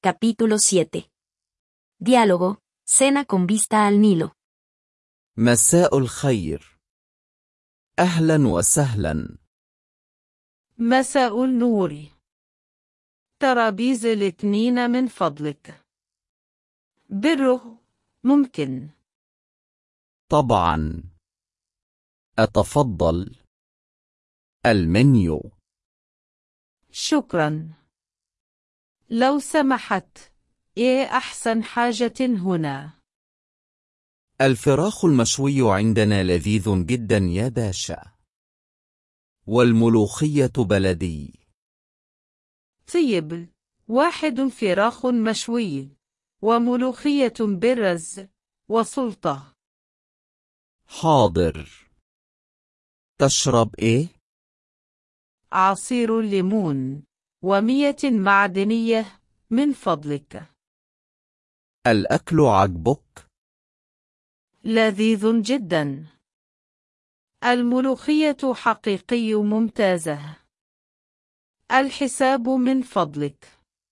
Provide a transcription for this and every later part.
Capítulo 7. Diálogo, cena con vista al Nilo. مساء الخير أهلا وسهلا مساء النور ترابيز الاثنين من فضلك بره ممكن طبعا أتفضل المنيو شكرا لو سمحت ايه احسن حاجة هنا الفراخ المشوي عندنا لذيذ جدا يا باشا والملوخية بلدي طيب واحد فراخ مشوي وملوخية برز وسلطة حاضر تشرب إيه؟ عصير الليمون ومية معدنية من فضلك الأكل عجبك؟ لذيذ جدا الملوخية حقيقي ممتازة الحساب من فضلك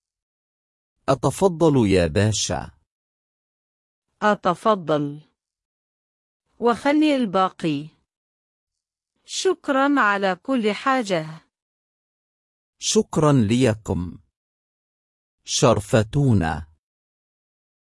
أتفضل يا باشا أتفضل وخلي الباقي شكرا على كل حاجة شكرا ليكم شرفتونا